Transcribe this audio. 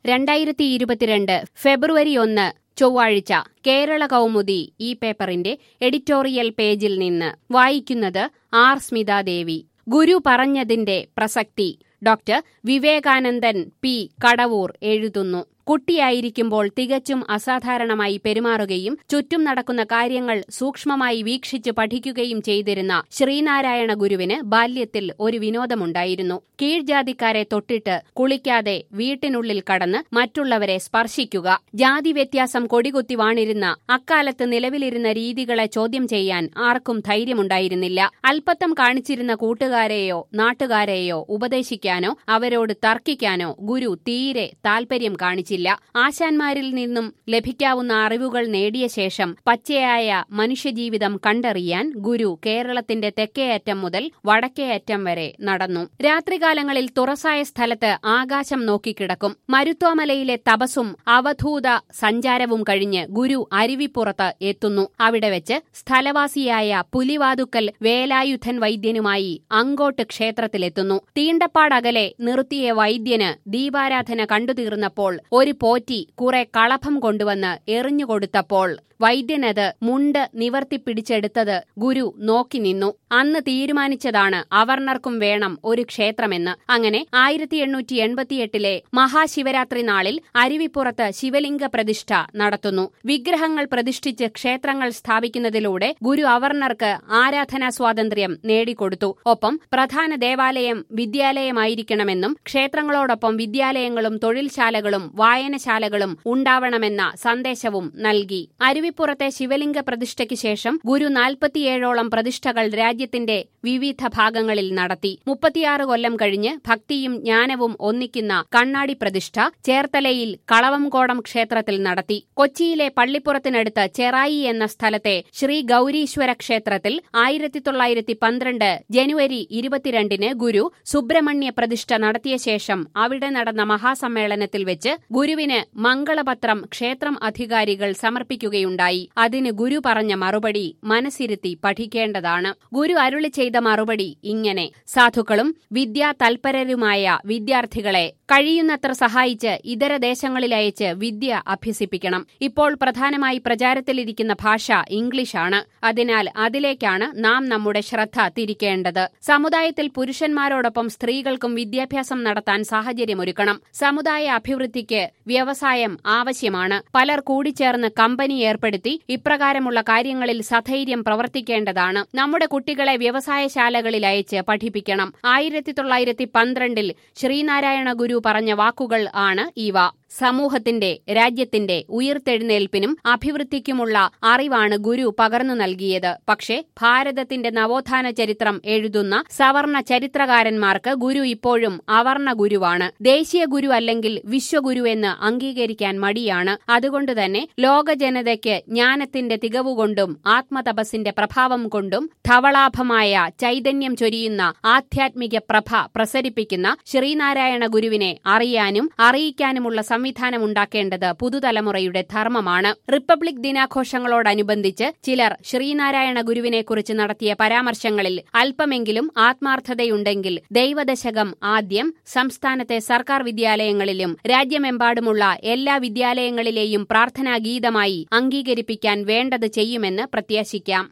രണ്ടായിരത്തി ഇരുപത്തിരണ്ട് ഫെബ്രുവരി ഒന്ന് ചൊവ്വാഴ്ച കേരള കൗമുദി ഈ പേപ്പറിന്റെ എഡിറ്റോറിയൽ പേജിൽ നിന്ന് വായിക്കുന്നത് ആർ സ്മിതാദേവി ഗുരു പറഞ്ഞതിന്റെ പ്രസക്തി ഡോക്ടർ വിവേകാനന്ദൻ പി കടവൂർ എഴുതുന്നു കുട്ടിയായിരിക്കുമ്പോൾ തികച്ചും അസാധാരണമായി പെരുമാറുകയും ചുറ്റും നടക്കുന്ന കാര്യങ്ങൾ സൂക്ഷ്മമായി വീക്ഷിച്ച് പഠിക്കുകയും ചെയ്തിരുന്ന ശ്രീനാരായണ ഗുരുവിന് ബാല്യത്തിൽ ഒരു വിനോദമുണ്ടായിരുന്നു കീഴ്ജാതിക്കാരെ തൊട്ടിട്ട് കുളിക്കാതെ വീട്ടിനുള്ളിൽ കടന്ന് മറ്റുള്ളവരെ സ്പർശിക്കുക ജാതി വ്യത്യാസം കൊടികുത്തി വാണിരുന്ന അക്കാലത്ത് നിലവിലിരുന്ന രീതികളെ ചോദ്യം ചെയ്യാൻ ആർക്കും ധൈര്യമുണ്ടായിരുന്നില്ല അല്പത്തം കാണിച്ചിരുന്ന കൂട്ടുകാരെയോ നാട്ടുകാരെയോ ഉപദേശിക്കാനോ അവരോട് തർക്കിക്കാനോ ഗുരു തീരെ താൽപര്യം കാണിച്ചില്ല ആശാന്മാരിൽ നിന്നും ലഭിക്കാവുന്ന അറിവുകൾ നേടിയ ശേഷം പച്ചയായ മനുഷ്യജീവിതം കണ്ടറിയാൻ ഗുരു കേരളത്തിന്റെ തെക്കേയറ്റം മുതൽ വടക്കേയറ്റം വരെ നടന്നു രാത്രികാലങ്ങളിൽ തുറസായ സ്ഥലത്ത് ആകാശം നോക്കിക്കിടക്കും മരുത്വാമലയിലെ തപസും അവധൂത സഞ്ചാരവും കഴിഞ്ഞ് ഗുരു അരുവിപ്പുറത്ത് എത്തുന്നു അവിടെ വെച്ച് സ്ഥലവാസിയായ പുലിവാതുക്കൽ വേലായുധൻ വൈദ്യനുമായി അങ്കോട്ട് ക്ഷേത്രത്തിലെത്തുന്നു തീണ്ടപ്പാടകലെ നിർത്തിയ വൈദ്യന് ദീപാരാധന കണ്ടുതീർന്നപ്പോൾ ഒരു പോറ്റി കുറെ കളഭം കൊണ്ടുവന്ന് എറിഞ്ഞുകൊടുത്തപ്പോൾ വൈദ്യനത് മുണ്ട് നിവർത്തി പിടിച്ചെടുത്തത് ഗുരു നോക്കി നിന്നു അന്ന് തീരുമാനിച്ചതാണ് അവർണർക്കും വേണം ഒരു ക്ഷേത്രമെന്ന് അങ്ങനെ ആയിരത്തി എണ്ണൂറ്റി എൺപത്തിയെട്ടിലെ മഹാശിവരാത്രി നാളിൽ അരുവിപ്പുറത്ത് ശിവലിംഗ പ്രതിഷ്ഠ നടത്തുന്നു വിഗ്രഹങ്ങൾ പ്രതിഷ്ഠിച്ച് ക്ഷേത്രങ്ങൾ സ്ഥാപിക്കുന്നതിലൂടെ ഗുരു അവർണർക്ക് ആരാധനാ സ്വാതന്ത്ര്യം നേടിക്കൊടുത്തു ഒപ്പം പ്രധാന ദേവാലയം വിദ്യാലയമായിരിക്കണമെന്നും ക്ഷേത്രങ്ങളോടൊപ്പം വിദ്യാലയങ്ങളും തൊഴിൽശാലകളും വായനശാലകളും ഉണ്ടാവണമെന്ന സന്ദേശവും നൽകി അരുവിപ്പുറത്തെ ശിവലിംഗ പ്രതിഷ്ഠയ്ക്ക് ശേഷം ഗുരു നാൽപ്പത്തിയേഴോളം പ്രതിഷ്ഠകൾ രാജ്യത്തിന്റെ വിവിധ ഭാഗങ്ങളിൽ നടത്തി മുപ്പത്തിയാറ് കൊല്ലം കഴിഞ്ഞ് ഭക്തിയും ജ്ഞാനവും ഒന്നിക്കുന്ന കണ്ണാടി പ്രതിഷ്ഠ ചേർത്തലയിൽ കളവംകോടം ക്ഷേത്രത്തിൽ നടത്തി കൊച്ചിയിലെ പള്ളിപ്പുറത്തിനടുത്ത് ചെറായി എന്ന സ്ഥലത്തെ ശ്രീ ഗൌരീശ്വര ക്ഷേത്രത്തിൽ ആയിരത്തി തൊള്ളായിരത്തി പന്ത്രണ്ട് ജനുവരി ഇരുപത്തിരണ്ടിന് ഗുരു സുബ്രഹ്മണ്യ പ്രതിഷ്ഠ നടത്തിയ ശേഷം അവിടെ നടന്ന മഹാസമ്മേളനത്തിൽ വെച്ച് ഗുരുവിന് മംഗളപത്രം ക്ഷേത്രം അധികാരികൾ സമർപ്പിക്കുകയുണ്ടായി അതിന് ഗുരു പറഞ്ഞ മറുപടി മനസ്സിരുത്തി പഠിക്കേണ്ടതാണ് ഗുരു അരുളി ചെയ്ത മറുപടി ഇങ്ങനെ സാധുക്കളും വിദ്യാ തൽപരരുമായ വിദ്യാർത്ഥികളെ കഴിയുന്നത്ര സഹായിച്ച് ഇതര ദേശങ്ങളിലയച്ച് വിദ്യ അഭ്യസിപ്പിക്കണം ഇപ്പോൾ പ്രധാനമായി പ്രചാരത്തിലിരിക്കുന്ന ഭാഷ ഇംഗ്ലീഷാണ് അതിനാൽ അതിലേക്കാണ് നാം നമ്മുടെ ശ്രദ്ധ തിരിക്കേണ്ടത് സമുദായത്തിൽ പുരുഷന്മാരോടൊപ്പം സ്ത്രീകൾക്കും വിദ്യാഭ്യാസം നടത്താൻ സാഹചര്യമൊരുക്കണം സമുദായ അഭിവൃദ്ധിക്ക് വ്യവസായം ആവശ്യമാണ് പലർ കൂടിച്ചേർന്ന് കമ്പനി ഏർപ്പെടുത്തി ഇപ്രകാരമുള്ള കാര്യങ്ങളിൽ സധൈര്യം പ്രവർത്തിക്കേണ്ടതാണ് നമ്മുടെ കുട്ടികളെ വ്യവസായശാലകളിൽ അയച്ച് പഠിപ്പിക്കണം ആയിരത്തി തൊള്ളായിരത്തി പന്ത്രണ്ടിൽ ശ്രീനാരായണ ഗുരു പറഞ്ഞ വാക്കുകൾ ആണ് ഇവ സമൂഹത്തിന്റെ രാജ്യത്തിന്റെ ഉയർത്തെഴുന്നേൽപ്പിനും അഭിവൃദ്ധിക്കുമുള്ള അറിവാണ് ഗുരു പകർന്നു നൽകിയത് പക്ഷേ ഭാരതത്തിന്റെ നവോത്ഥാന ചരിത്രം എഴുതുന്ന സവർണ ചരിത്രകാരന്മാർക്ക് ഗുരു ഇപ്പോഴും അവർണ ഗുരുവാണ് ദേശീയ ഗുരു അല്ലെങ്കിൽ വിശ്വഗുരു എന്ന് അംഗീകരിക്കാൻ മടിയാണ് അതുകൊണ്ട് തന്നെ ലോക ജനതയ്ക്ക് ജ്ഞാനത്തിന്റെ തികവുകൊണ്ടും ആത്മതപസ്സിന്റെ പ്രഭാവം കൊണ്ടും ധവളാഭമായ ചൈതന്യം ചൊരിയുന്ന ആധ്യാത്മിക പ്രഭ പ്രസരിപ്പിക്കുന്ന ശ്രീനാരായണ ഗുരുവിനെ അറിയാനും അറിയിക്കാനുമുള്ള സംവിധാനമുണ്ടാക്കേണ്ടത് പുതുതലമുറയുടെ ധർമ്മമാണ് റിപ്പബ്ലിക് ദിനാഘോഷങ്ങളോടനുബന്ധിച്ച് ചിലർ ശ്രീനാരായണ ഗുരുവിനെക്കുറിച്ച് നടത്തിയ പരാമർശങ്ങളിൽ അല്പമെങ്കിലും ആത്മാർത്ഥതയുണ്ടെങ്കിൽ ദൈവദശകം ആദ്യം സംസ്ഥാനത്തെ സർക്കാർ വിദ്യാലയങ്ങളിലും രാജ്യമെമ്പാടുമുള്ള എല്ലാ വിദ്യാലയങ്ങളിലെയും പ്രാർത്ഥനാഗീതമായി അംഗീകരിപ്പിക്കാൻ വേണ്ടത് ചെയ്യുമെന്ന് പ്രത്യാശിക്കാം